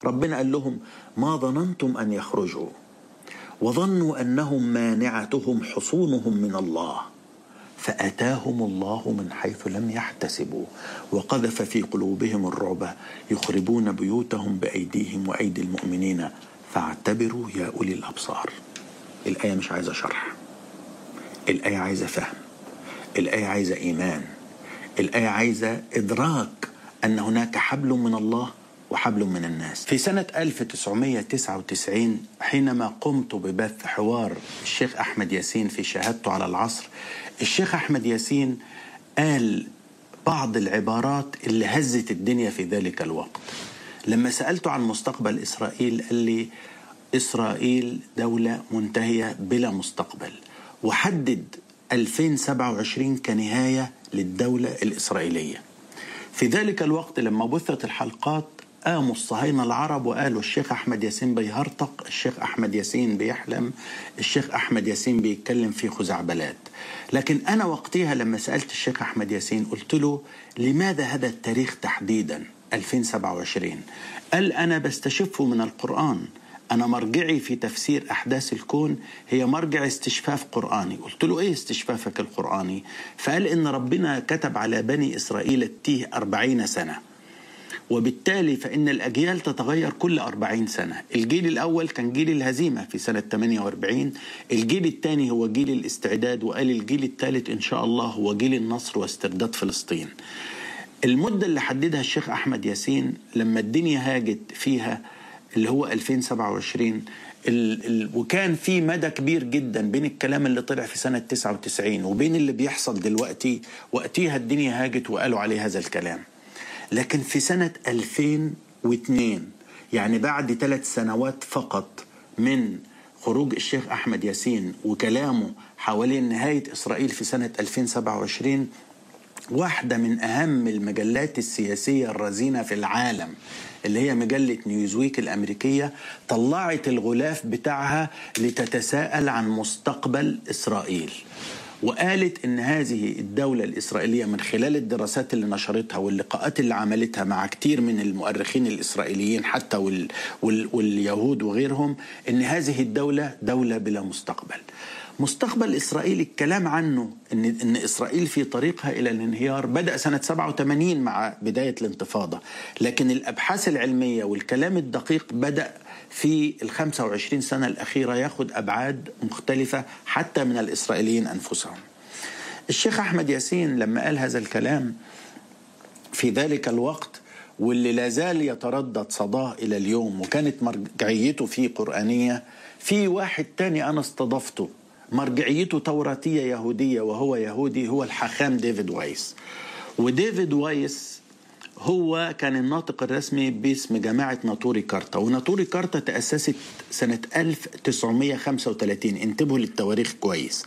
ربنا قال لهم ما ظننتم أن يخرجوا وظنوا أنهم مانعتهم حصونهم من الله فأتاهم الله من حيث لم يحتسبوا وقذف في قلوبهم الرعب يخربون بيوتهم بأيديهم وأيدي المؤمنين فاعتبروا يا أولي الأبصار الآية مش عايزة شرح الآية عايزة فهم الآية عايزة إيمان الآية عايزة إدراك أن هناك حبل من الله وحبل من الناس في سنة 1999 حينما قمت ببث حوار الشيخ أحمد ياسين في شهادته على العصر الشيخ أحمد ياسين قال بعض العبارات اللي هزت الدنيا في ذلك الوقت لما سألته عن مستقبل إسرائيل قال لي إسرائيل دولة منتهية بلا مستقبل وحدد 2027 كنهاية للدولة الإسرائيلية في ذلك الوقت لما بثت الحلقات قاموا الصهاينة العرب وقالوا الشيخ أحمد ياسين بيهرطق الشيخ أحمد ياسين بيحلم الشيخ أحمد ياسين بيتكلم في خزعبلات لكن أنا وقتها لما سألت الشيخ أحمد ياسين قلت له لماذا هذا التاريخ تحديدا 2027 قال أنا بستشفه من القرآن أنا مرجعي في تفسير أحداث الكون هي مرجع استشفاف قرآني قلت له إيه استشفافك القرآني فقال إن ربنا كتب على بني إسرائيل التيه أربعين سنة وبالتالي فإن الأجيال تتغير كل أربعين سنة الجيل الأول كان جيل الهزيمة في سنة 48 الجيل الثاني هو جيل الاستعداد وقال الجيل الثالث إن شاء الله هو جيل النصر واسترداد فلسطين المدة اللي حددها الشيخ أحمد ياسين لما الدنيا هاجت فيها اللي هو 2027 ال ال وكان في مدى كبير جدا بين الكلام اللي طلع في سنة 99 وبين اللي بيحصل دلوقتي وقتها الدنيا هاجت وقالوا عليه هذا الكلام لكن في سنة 2002 يعني بعد ثلاث سنوات فقط من خروج الشيخ أحمد ياسين وكلامه حوالين نهاية إسرائيل في سنة 2027 واحدة من أهم المجلات السياسية الرزينة في العالم اللي هي مجلة نيوزويك الأمريكية طلعت الغلاف بتاعها لتتساءل عن مستقبل إسرائيل وقالت ان هذه الدوله الاسرائيليه من خلال الدراسات اللي نشرتها واللقاءات اللي عملتها مع كتير من المؤرخين الاسرائيليين حتى وال وال واليهود وغيرهم ان هذه الدوله دوله بلا مستقبل. مستقبل اسرائيل الكلام عنه ان ان اسرائيل في طريقها الى الانهيار بدا سنه 87 مع بدايه الانتفاضه، لكن الابحاث العلميه والكلام الدقيق بدا في ال 25 سنه الاخيره ياخذ ابعاد مختلفه حتى من الاسرائيليين انفسهم. الشيخ احمد ياسين لما قال هذا الكلام في ذلك الوقت واللي لا زال يتردد صداه الى اليوم وكانت مرجعيته فيه قرانيه في واحد تاني انا استضفته مرجعيته توراتية يهودية وهو يهودي هو الحاخام ديفيد وايس وديفيد وايس هو كان الناطق الرسمي باسم جماعة ناطوري كارتا وناطوري كارتا تأسست سنة 1935 انتبهوا للتواريخ كويس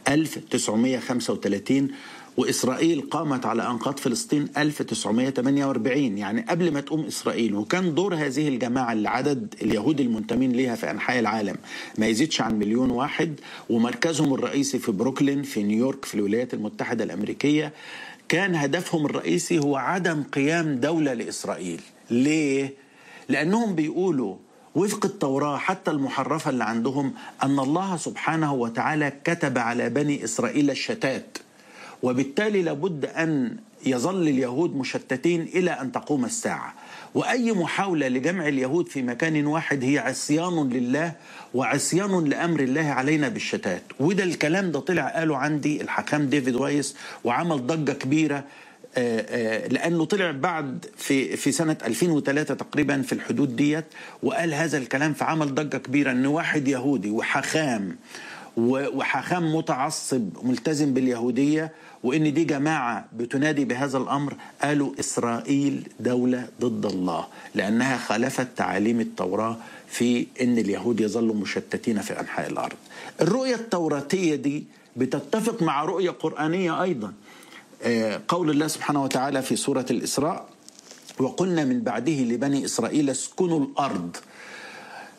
1935 وإسرائيل قامت على أنقاض فلسطين 1948 يعني قبل ما تقوم إسرائيل وكان دور هذه الجماعة اللي عدد اليهود المنتمين ليها في أنحاء العالم ما يزيدش عن مليون واحد ومركزهم الرئيسي في بروكلين في نيويورك في الولايات المتحدة الأمريكية كان هدفهم الرئيسي هو عدم قيام دولة لإسرائيل ليه؟ لأنهم بيقولوا وفق التوراة حتى المحرفة اللي عندهم أن الله سبحانه وتعالى كتب على بني إسرائيل الشتات وبالتالي لابد ان يظل اليهود مشتتين الى ان تقوم الساعه واي محاوله لجمع اليهود في مكان واحد هي عصيان لله وعصيان لامر الله علينا بالشتات وده الكلام ده طلع قاله عندي الحكام ديفيد وايس وعمل ضجه كبيره لانه طلع بعد في في سنه 2003 تقريبا في الحدود ديت وقال هذا الكلام فعمل ضجه كبيره ان واحد يهودي وحخام وحاخام متعصب ملتزم باليهودية وإن دي جماعة بتنادي بهذا الأمر قالوا إسرائيل دولة ضد الله لأنها خالفت تعاليم التوراة في أن اليهود يظلوا مشتتين في أنحاء الأرض الرؤية التوراتية دي بتتفق مع رؤية قرآنية أيضا قول الله سبحانه وتعالى في سورة الإسراء وقلنا من بعده لبني إسرائيل اسكنوا الأرض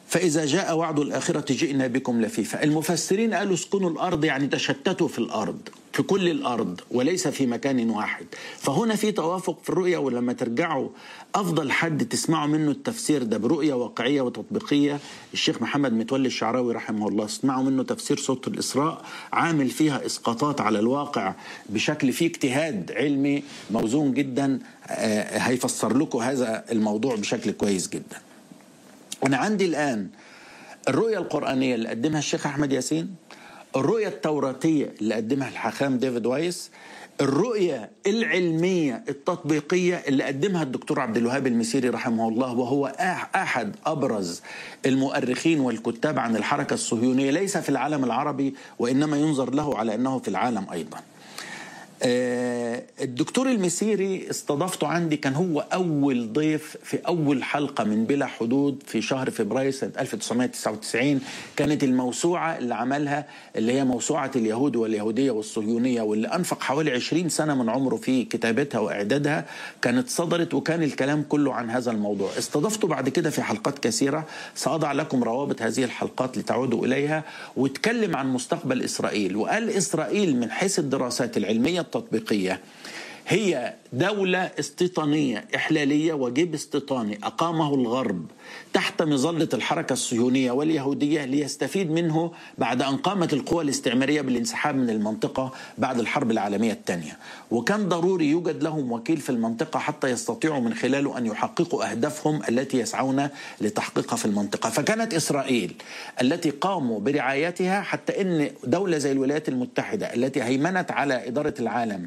فإذا جاء وعد الآخرة جئنا بكم لفيفا المفسرين قالوا اسكنوا الأرض يعني تشتتوا في الأرض في كل الأرض وليس في مكان واحد فهنا في توافق في الرؤية ولما ترجعوا أفضل حد تسمعوا منه التفسير ده برؤية واقعية وتطبيقية الشيخ محمد متولي الشعراوي رحمه الله اسمعوا منه تفسير سورة الإسراء عامل فيها إسقاطات على الواقع بشكل فيه اجتهاد علمي موزون جدا هيفسر لكم هذا الموضوع بشكل كويس جدا أنا عندي الآن الرؤية القرآنية اللي قدمها الشيخ أحمد ياسين الرؤية التوراتية اللي قدمها الحاخام ديفيد وايس الرؤية العلمية التطبيقية اللي قدمها الدكتور عبد الوهاب المسيري رحمه الله وهو أحد أبرز المؤرخين والكتاب عن الحركة الصهيونية ليس في العالم العربي وإنما ينظر له على أنه في العالم أيضا الدكتور المسيري استضافته عندي كان هو أول ضيف في أول حلقة من بلا حدود في شهر فبراير سنة 1999 كانت الموسوعة اللي عملها اللي هي موسوعة اليهود واليهودية والصهيونية واللي أنفق حوالي 20 سنة من عمره في كتابتها وإعدادها كانت صدرت وكان الكلام كله عن هذا الموضوع استضفته بعد كده في حلقات كثيرة سأضع لكم روابط هذه الحلقات لتعودوا إليها واتكلم عن مستقبل إسرائيل وقال إسرائيل من حيث الدراسات العلمية التطبيقية هي دولة استيطانية إحلالية وجيب استيطاني أقامه الغرب تحت مظلة الحركة الصهيونية واليهودية ليستفيد منه بعد أن قامت القوى الاستعمارية بالانسحاب من المنطقة بعد الحرب العالمية الثانية وكان ضروري يوجد لهم وكيل في المنطقة حتى يستطيعوا من خلاله أن يحققوا أهدافهم التي يسعون لتحقيقها في المنطقة فكانت إسرائيل التي قاموا برعايتها حتى أن دولة زي الولايات المتحدة التي هيمنت على إدارة العالم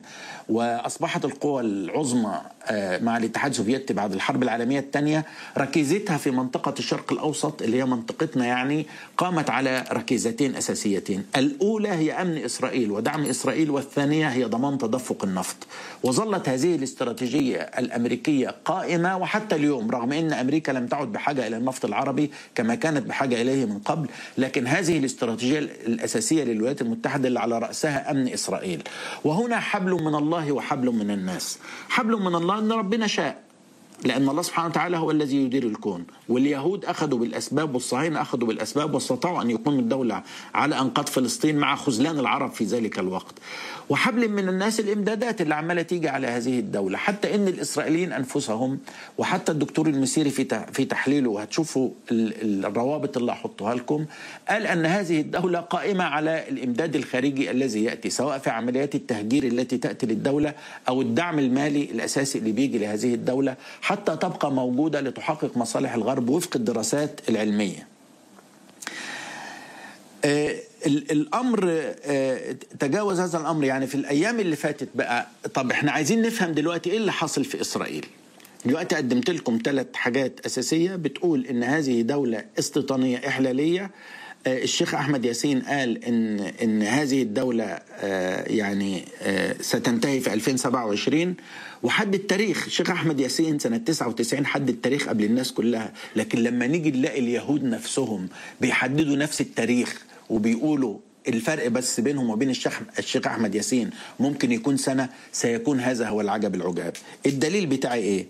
وأصبحت القوى العظمى مع الاتحاد السوفيتي بعد الحرب العالمية الثانية ركيزتها في منطقة الشرق الأوسط اللي هي منطقتنا يعني قامت على ركيزتين أساسيتين الأولى هي أمن إسرائيل ودعم إسرائيل والثانية هي ضمان تدفق النفط وظلت هذه الاستراتيجية الأمريكية قائمة وحتى اليوم رغم أن أمريكا لم تعد بحاجة إلى النفط العربي كما كانت بحاجة إليه من قبل لكن هذه الاستراتيجية الأساسية للولايات المتحدة اللي على رأسها أمن إسرائيل وهنا حبل من الله وحبل من الناس حبل من الله أن ربنا شاء لأن الله سبحانه وتعالى هو الذي يدير الكون واليهود أخذوا بالأسباب والصهاينة أخذوا بالأسباب واستطاعوا أن يقوموا الدولة على أنقاض فلسطين مع خذلان العرب في ذلك الوقت وحبل من الناس الإمدادات اللي عمالة تيجي على هذه الدولة حتى إن الإسرائيليين أنفسهم وحتى الدكتور المسيري في في تحليله وهتشوفوا الروابط اللي هحطها لكم قال أن هذه الدولة قائمة على الإمداد الخارجي الذي يأتي سواء في عمليات التهجير التي تأتي للدولة أو الدعم المالي الأساسي اللي بيجي لهذه الدولة حتى تبقى موجودة لتحقق مصالح الغرب وفق الدراسات العلمية آه الامر آه تجاوز هذا الامر يعني في الايام اللي فاتت بقى طب احنا عايزين نفهم دلوقتي ايه اللي حصل في اسرائيل دلوقتي قدمت لكم ثلاث حاجات اساسيه بتقول ان هذه دوله استيطانيه احلاليه الشيخ احمد ياسين قال ان ان هذه الدوله يعني ستنتهي في 2027 وحد التاريخ الشيخ احمد ياسين سنه 99 حد التاريخ قبل الناس كلها لكن لما نيجي نلاقي اليهود نفسهم بيحددوا نفس التاريخ وبيقولوا الفرق بس بينهم وبين الشيخ الشيخ احمد ياسين ممكن يكون سنه سيكون هذا هو العجب العجاب الدليل بتاعي ايه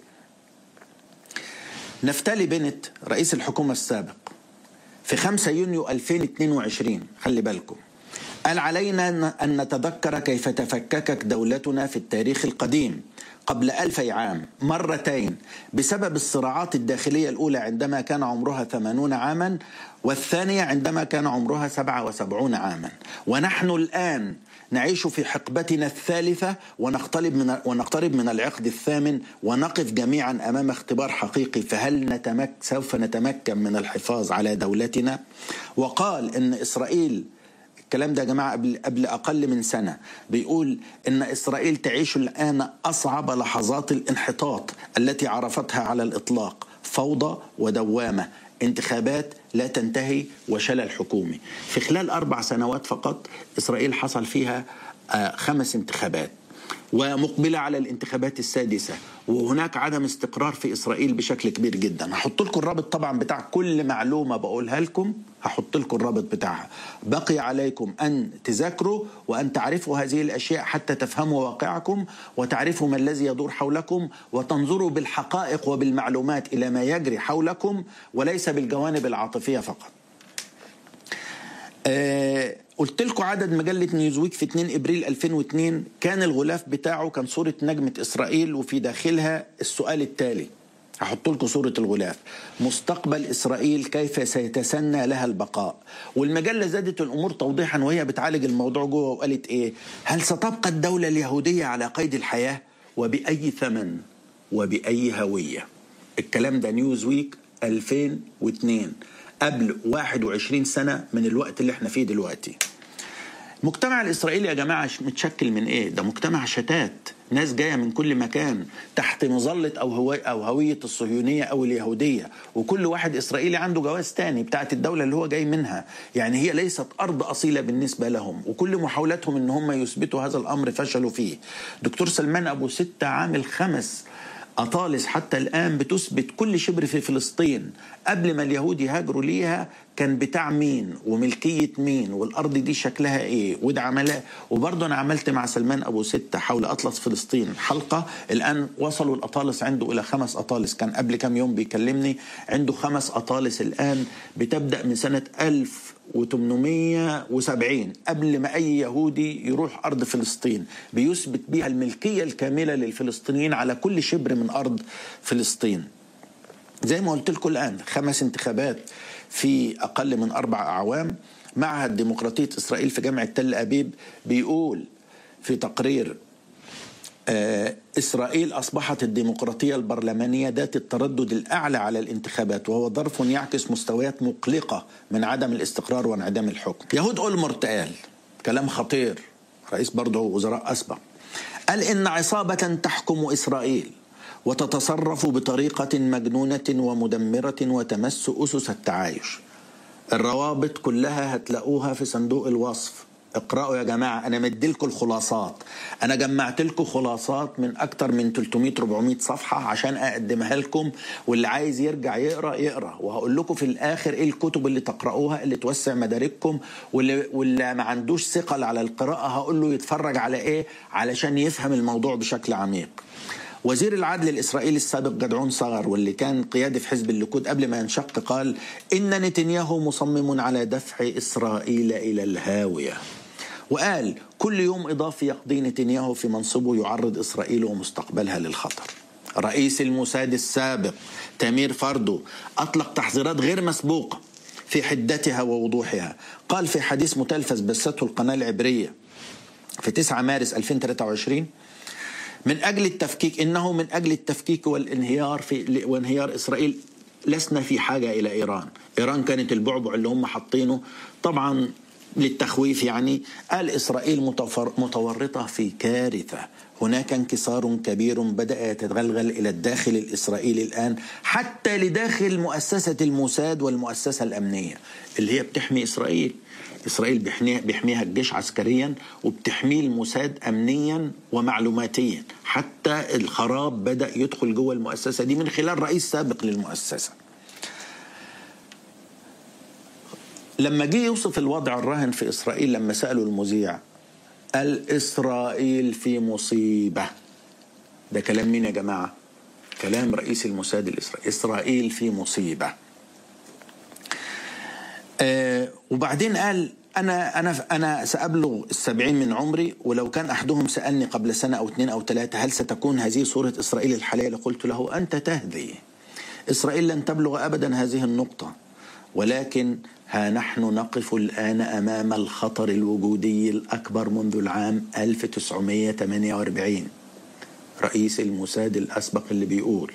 نفتالي بنت رئيس الحكومه السابق في 5 يونيو 2022 خلي بالكم قال علينا أن نتذكر كيف تفككت دولتنا في التاريخ القديم قبل ألفي عام مرتين بسبب الصراعات الداخلية الأولى عندما كان عمرها ثمانون عاما والثانية عندما كان عمرها سبعة وسبعون عاما ونحن الآن نعيش في حقبتنا الثالثة ونقترب من ونقترب من العقد الثامن ونقف جميعا أمام اختبار حقيقي فهل نتمك سوف نتمكن من الحفاظ على دولتنا وقال إن إسرائيل الكلام ده يا جماعه قبل قبل اقل من سنه بيقول ان اسرائيل تعيش الان اصعب لحظات الانحطاط التي عرفتها على الاطلاق فوضى ودوامه انتخابات لا تنتهي وشلل حكومي في خلال اربع سنوات فقط اسرائيل حصل فيها خمس انتخابات ومقبلة على الانتخابات السادسة وهناك عدم استقرار في إسرائيل بشكل كبير جدا هحط لكم الرابط طبعا بتاع كل معلومة بقولها لكم هحط لكم الرابط بتاعها بقي عليكم أن تذاكروا وأن تعرفوا هذه الأشياء حتى تفهموا واقعكم وتعرفوا ما الذي يدور حولكم وتنظروا بالحقائق وبالمعلومات إلى ما يجري حولكم وليس بالجوانب العاطفية فقط آه قلت لكم عدد مجلة نيوزويك في 2 ابريل 2002 كان الغلاف بتاعه كان صورة نجمة اسرائيل وفي داخلها السؤال التالي هحط لكم صورة الغلاف مستقبل إسرائيل كيف سيتسنى لها البقاء والمجلة زادت الأمور توضيحا وهي بتعالج الموضوع جوه وقالت إيه هل ستبقى الدولة اليهودية على قيد الحياة وبأي ثمن وبأي هوية الكلام ده نيوزويك 2002 قبل 21 سنة من الوقت اللي احنا فيه دلوقتي المجتمع الإسرائيلي يا جماعة متشكل من إيه؟ ده مجتمع شتات ناس جاية من كل مكان تحت مظلة أو هو أو هوية الصهيونية أو اليهودية وكل واحد إسرائيلي عنده جواز تاني بتاعت الدولة اللي هو جاي منها يعني هي ليست أرض أصيلة بالنسبة لهم وكل محاولاتهم إن هم يثبتوا هذا الأمر فشلوا فيه دكتور سلمان أبو ستة عامل خمس أطالس حتى الآن بتثبت كل شبر في فلسطين قبل ما اليهود يهاجروا ليها كان بتاع مين وملكية مين والأرض دي شكلها إيه وده عملها وبرضه أنا عملت مع سلمان أبو ستة حول أطلس فلسطين حلقة الآن وصلوا الأطالس عنده إلى خمس أطالس كان قبل كم يوم بيكلمني عنده خمس أطالس الآن بتبدأ من سنة 1870 قبل ما أي يهودي يروح أرض فلسطين بيثبت بيها الملكية الكاملة للفلسطينيين على كل شبر من أرض فلسطين زي ما قلت لكم الآن خمس انتخابات في أقل من أربع أعوام معهد ديمقراطية إسرائيل في جامعة تل أبيب بيقول في تقرير آه إسرائيل أصبحت الديمقراطية البرلمانية ذات التردد الأعلى على الانتخابات وهو ظرف يعكس مستويات مقلقة من عدم الاستقرار وانعدام الحكم يهود أولمرت قال كلام خطير رئيس برضه وزراء أسبق قال إن عصابة تحكم إسرائيل وتتصرف بطريقة مجنونة ومدمرة وتمس أسس التعايش الروابط كلها هتلاقوها في صندوق الوصف اقرأوا يا جماعة أنا مديلكم الخلاصات أنا جمعت لكم خلاصات من أكتر من 300-400 صفحة عشان أقدمها لكم واللي عايز يرجع يقرأ يقرأ وهقول لكم في الآخر إيه الكتب اللي تقرأوها اللي توسع مدارككم واللي, واللي ما عندوش ثقل على القراءة هقول له يتفرج على إيه علشان يفهم الموضوع بشكل عميق وزير العدل الإسرائيلي السابق جدعون صغر واللي كان قيادي في حزب الليكود قبل ما ينشق قال إن نتنياهو مصمم على دفع إسرائيل إلى الهاوية وقال كل يوم إضافي يقضي نتنياهو في منصبه يعرض إسرائيل ومستقبلها للخطر رئيس الموساد السابق تامير فردو أطلق تحذيرات غير مسبوقة في حدتها ووضوحها قال في حديث متلفز بثته القناة العبرية في 9 مارس 2023 من اجل التفكيك انه من اجل التفكيك والانهيار في وانهيار اسرائيل لسنا في حاجه الى ايران، ايران كانت البعبع اللي هم حاطينه طبعا للتخويف يعني قال اسرائيل متورطه في كارثه هناك انكسار كبير بدا يتغلغل الى الداخل الاسرائيلي الان حتى لداخل مؤسسه الموساد والمؤسسه الامنيه اللي هي بتحمي اسرائيل إسرائيل بيحميها, بيحميها الجيش عسكريا وبتحميه الموساد أمنيا ومعلوماتيا حتى الخراب بدأ يدخل جوه المؤسسة دي من خلال رئيس سابق للمؤسسة لما جه يوصف الوضع الراهن في إسرائيل لما سألوا المذيع قال إسرائيل في مصيبة ده كلام مين يا جماعة كلام رئيس الموساد الإسرائيلي إسرائيل في مصيبة آه وبعدين قال أنا أنا أنا سأبلغ السبعين من عمري ولو كان أحدهم سألني قبل سنة أو اثنين أو ثلاثة هل ستكون هذه صورة إسرائيل الحالية لقلت له أنت تهذي إسرائيل لن تبلغ أبدا هذه النقطة ولكن ها نحن نقف الآن أمام الخطر الوجودي الأكبر منذ العام 1948 رئيس الموساد الأسبق اللي بيقول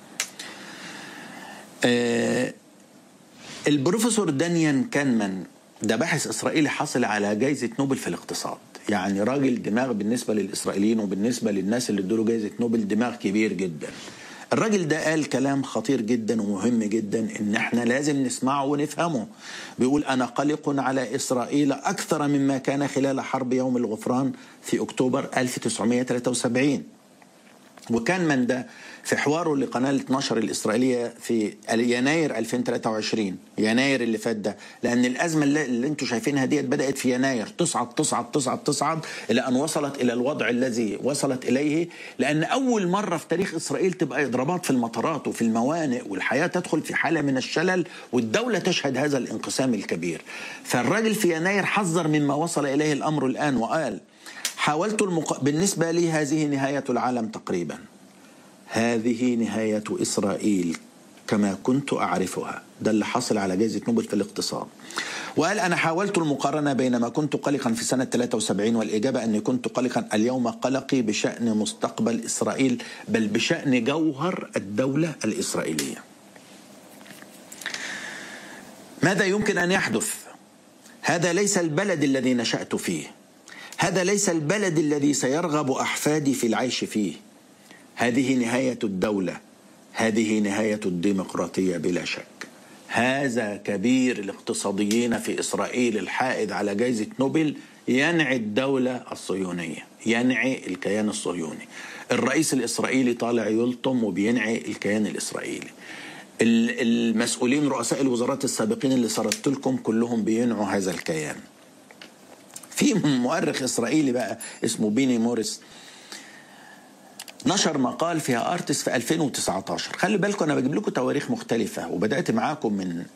آه البروفيسور دانيان كانمان ده باحث اسرائيلي حصل على جائزه نوبل في الاقتصاد يعني راجل دماغ بالنسبه للاسرائيليين وبالنسبه للناس اللي ادوا جائزه نوبل دماغ كبير جدا الراجل ده قال كلام خطير جدا ومهم جدا ان احنا لازم نسمعه ونفهمه بيقول انا قلق على اسرائيل اكثر مما كان خلال حرب يوم الغفران في اكتوبر 1973 وكان من ده في حواره لقناة 12 الإسرائيلية في يناير 2023 يناير اللي فات ده لأن الأزمة اللي, اللي أنتم شايفينها ديت بدأت في يناير تصعد تصعد تصعد تصعد إلى أن وصلت إلى الوضع الذي وصلت إليه لأن أول مرة في تاريخ إسرائيل تبقى إضرابات في المطارات وفي الموانئ والحياة تدخل في حالة من الشلل والدولة تشهد هذا الانقسام الكبير فالراجل في يناير حذر مما وصل إليه الأمر الآن وقال حاولت المق... بالنسبة لي هذه نهاية العالم تقريبا هذه نهاية إسرائيل كما كنت أعرفها ده اللي حصل على جائزة نوبل في الاقتصاد وقال أنا حاولت المقارنة بين ما كنت قلقا في سنة 73 والإجابة أني كنت قلقا اليوم قلقي بشأن مستقبل إسرائيل بل بشأن جوهر الدولة الإسرائيلية ماذا يمكن أن يحدث؟ هذا ليس البلد الذي نشأت فيه هذا ليس البلد الذي سيرغب أحفادي في العيش فيه هذه نهاية الدولة هذه نهاية الديمقراطية بلا شك هذا كبير الاقتصاديين في إسرائيل الحائد على جائزة نوبل ينعي الدولة الصهيونية ينعي الكيان الصهيوني الرئيس الإسرائيلي طالع يلطم وبينعي الكيان الإسرائيلي المسؤولين رؤساء الوزارات السابقين اللي سردت لكم كلهم بينعوا هذا الكيان في مؤرخ إسرائيلي بقى اسمه بيني موريس نشر مقال فيها ارتس في 2019 خلي بالكم انا بجيب لكم تواريخ مختلفه وبدات معاكم من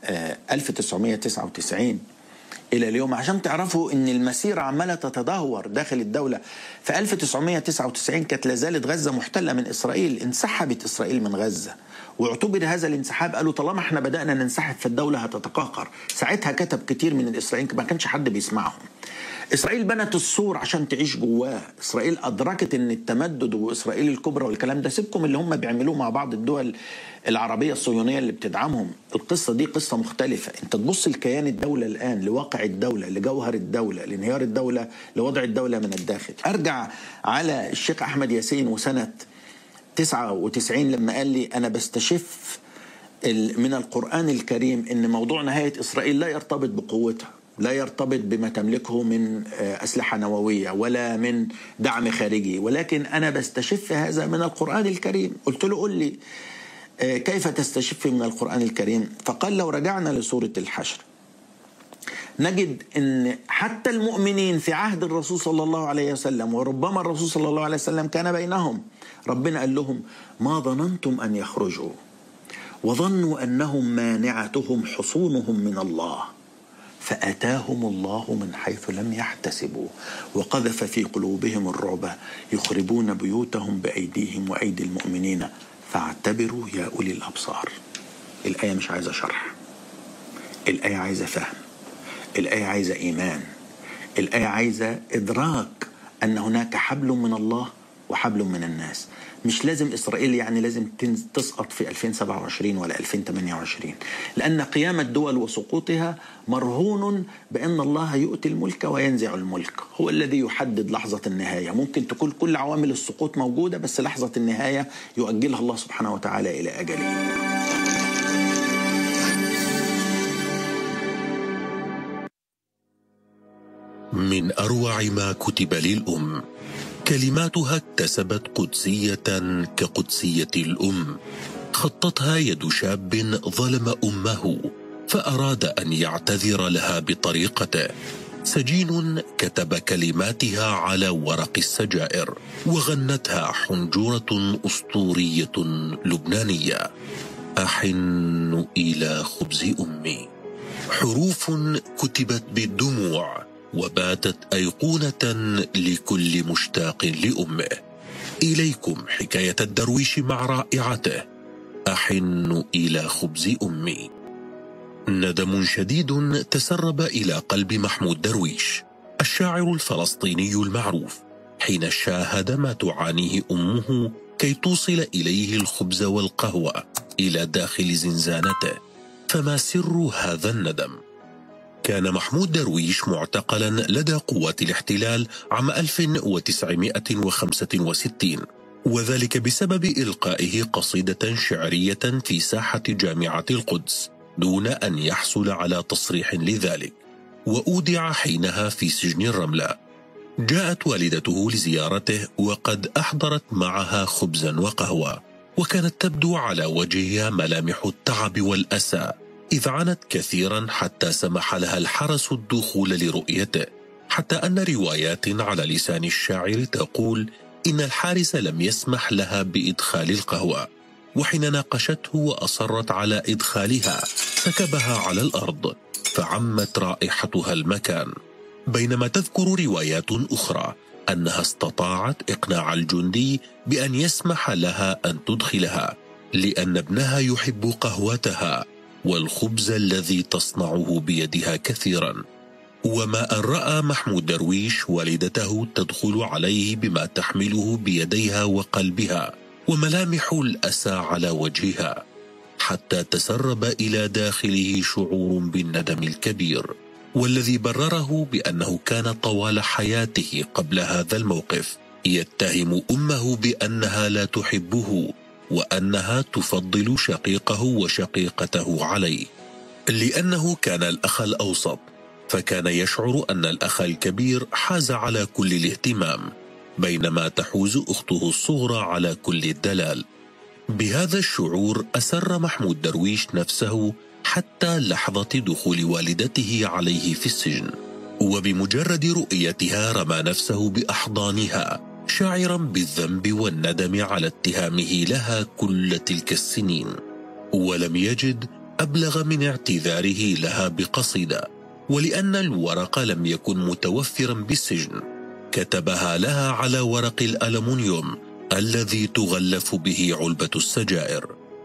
1999 الى اليوم عشان تعرفوا ان المسيره عماله تتدهور داخل الدوله في 1999 كانت لا زالت غزه محتله من اسرائيل انسحبت اسرائيل من غزه واعتبر هذا الانسحاب قالوا طالما احنا بدانا ننسحب فالدوله هتتقهقر ساعتها كتب كتير من الاسرائيليين ما كانش حد بيسمعهم اسرائيل بنت السور عشان تعيش جواه اسرائيل ادركت ان التمدد واسرائيل الكبرى والكلام ده سيبكم اللي هم بيعملوه مع بعض الدول العربيه الصهيونيه اللي بتدعمهم القصه دي قصه مختلفه انت تبص لكيان الدوله الان لواقع الدوله لجوهر الدوله لانهيار الدوله لوضع الدوله من الداخل ارجع على الشيخ احمد ياسين وسنه 99 لما قال لي انا بستشف من القرآن الكريم أن موضوع نهاية إسرائيل لا يرتبط بقوتها لا يرتبط بما تملكه من أسلحة نووية ولا من دعم خارجي ولكن أنا بستشف هذا من القرآن الكريم قلت له قل لي كيف تستشف من القرآن الكريم فقال لو رجعنا لسورة الحشر نجد ان حتى المؤمنين في عهد الرسول صلى الله عليه وسلم وربما الرسول صلى الله عليه وسلم كان بينهم ربنا قال لهم ما ظننتم ان يخرجوا وظنوا انهم مانعتهم حصونهم من الله فاتاهم الله من حيث لم يحتسبوا وقذف في قلوبهم الرعب يخربون بيوتهم بايديهم وايدي المؤمنين فاعتبروا يا اولي الابصار الايه مش عايزه شرح الايه عايزه فهم الايه عايزه ايمان الايه عايزه ادراك ان هناك حبل من الله وحبل من الناس مش لازم إسرائيل يعني لازم تسقط في 2027 ولا 2028 لأن قيام الدول وسقوطها مرهون بأن الله يؤتي الملك وينزع الملك هو الذي يحدد لحظة النهاية ممكن تكون كل عوامل السقوط موجودة بس لحظة النهاية يؤجلها الله سبحانه وتعالى إلى أجله من أروع ما كتب للأم كلماتها اكتسبت قدسية كقدسية الأم خطتها يد شاب ظلم أمه فأراد أن يعتذر لها بطريقته سجين كتب كلماتها على ورق السجائر وغنتها حنجرة أسطورية لبنانية أحن إلى خبز أمي حروف كتبت بالدموع وباتت أيقونة لكل مشتاق لأمه إليكم حكاية الدرويش مع رائعته أحن إلى خبز أمي ندم شديد تسرب إلى قلب محمود درويش الشاعر الفلسطيني المعروف حين شاهد ما تعانيه أمه كي توصل إليه الخبز والقهوة إلى داخل زنزانته فما سر هذا الندم؟ كان محمود درويش معتقلا لدى قوات الاحتلال عام 1965 وذلك بسبب إلقائه قصيدة شعرية في ساحة جامعة القدس دون أن يحصل على تصريح لذلك وأودع حينها في سجن الرملة جاءت والدته لزيارته وقد أحضرت معها خبزا وقهوة وكانت تبدو على وجهها ملامح التعب والأسى إذ عانت كثيرا حتى سمح لها الحرس الدخول لرؤيته حتى أن روايات على لسان الشاعر تقول إن الحارس لم يسمح لها بإدخال القهوة وحين ناقشته وأصرت على إدخالها سكبها على الأرض فعمت رائحتها المكان بينما تذكر روايات أخرى أنها استطاعت إقناع الجندي بأن يسمح لها أن تدخلها لأن ابنها يحب قهوتها والخبز الذي تصنعه بيدها كثيرا وما أن رأى محمود درويش والدته تدخل عليه بما تحمله بيديها وقلبها وملامح الأسى على وجهها حتى تسرب إلى داخله شعور بالندم الكبير والذي برره بأنه كان طوال حياته قبل هذا الموقف يتهم أمه بأنها لا تحبه وأنها تفضل شقيقه وشقيقته عليه لأنه كان الأخ الأوسط فكان يشعر أن الأخ الكبير حاز على كل الاهتمام بينما تحوز أخته الصغرى على كل الدلال بهذا الشعور أسر محمود درويش نفسه حتى لحظة دخول والدته عليه في السجن وبمجرد رؤيتها رمى نفسه بأحضانها شاعرا بالذنب والندم على اتهامه لها كل تلك السنين ولم يجد أبلغ من اعتذاره لها بقصيدة ولأن الورق لم يكن متوفرا بالسجن كتبها لها على ورق الألمنيوم الذي تغلف به علبة السجائر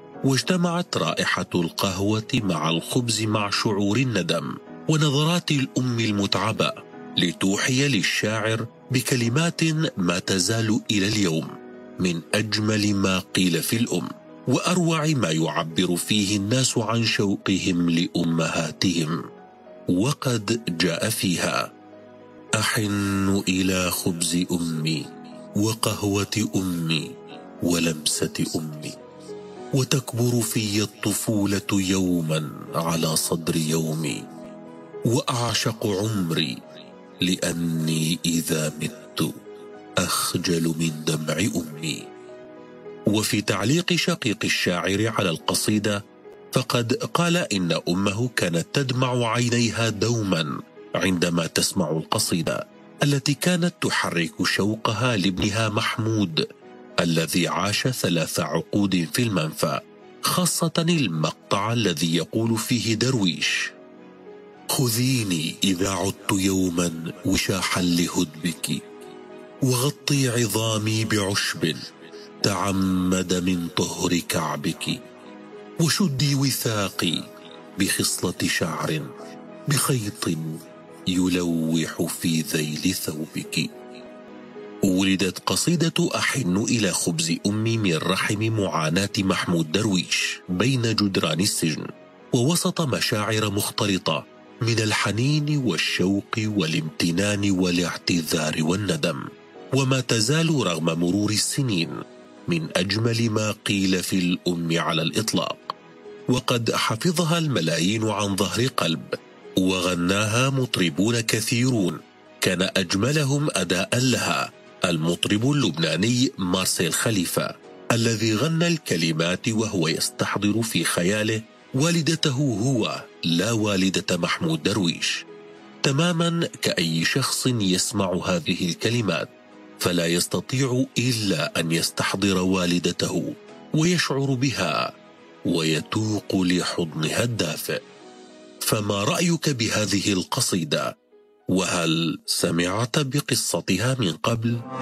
واجتمعت رائحة القهوة مع الخبز مع شعور الندم ونظرات الأم المتعبة لتوحي للشاعر بكلمات ما تزال إلى اليوم من أجمل ما قيل في الأم وأروع ما يعبر فيه الناس عن شوقهم لأمهاتهم وقد جاء فيها أحن إلى خبز أمي وقهوة أمي ولمسة أمي وتكبر في الطفولة يوما على صدر يومي وأعشق عمري لأني إذا مت أخجل من دمع أمي وفي تعليق شقيق الشاعر على القصيدة فقد قال إن أمه كانت تدمع عينيها دوما عندما تسمع القصيدة التي كانت تحرك شوقها لابنها محمود الذي عاش ثلاث عقود في المنفى خاصة المقطع الذي يقول فيه درويش خذيني إذا عدت يوما وشاحا لهدبك وغطي عظامي بعشب تعمد من طهر كعبك وشدي وثاقي بخصلة شعر بخيط يلوح في ذيل ثوبك ولدت قصيدة أحن إلى خبز أمي من رحم معاناة محمود درويش بين جدران السجن ووسط مشاعر مختلطة من الحنين والشوق والامتنان والاعتذار والندم وما تزال رغم مرور السنين من أجمل ما قيل في الأم على الإطلاق وقد حفظها الملايين عن ظهر قلب وغناها مطربون كثيرون كان أجملهم أداء لها المطرب اللبناني مارسيل خليفة الذي غنى الكلمات وهو يستحضر في خياله والدته هو لا والدة محمود درويش تماما كأي شخص يسمع هذه الكلمات فلا يستطيع إلا أن يستحضر والدته ويشعر بها ويتوق لحضنها الدافئ فما رأيك بهذه القصيدة؟ وهل سمعت بقصتها من قبل؟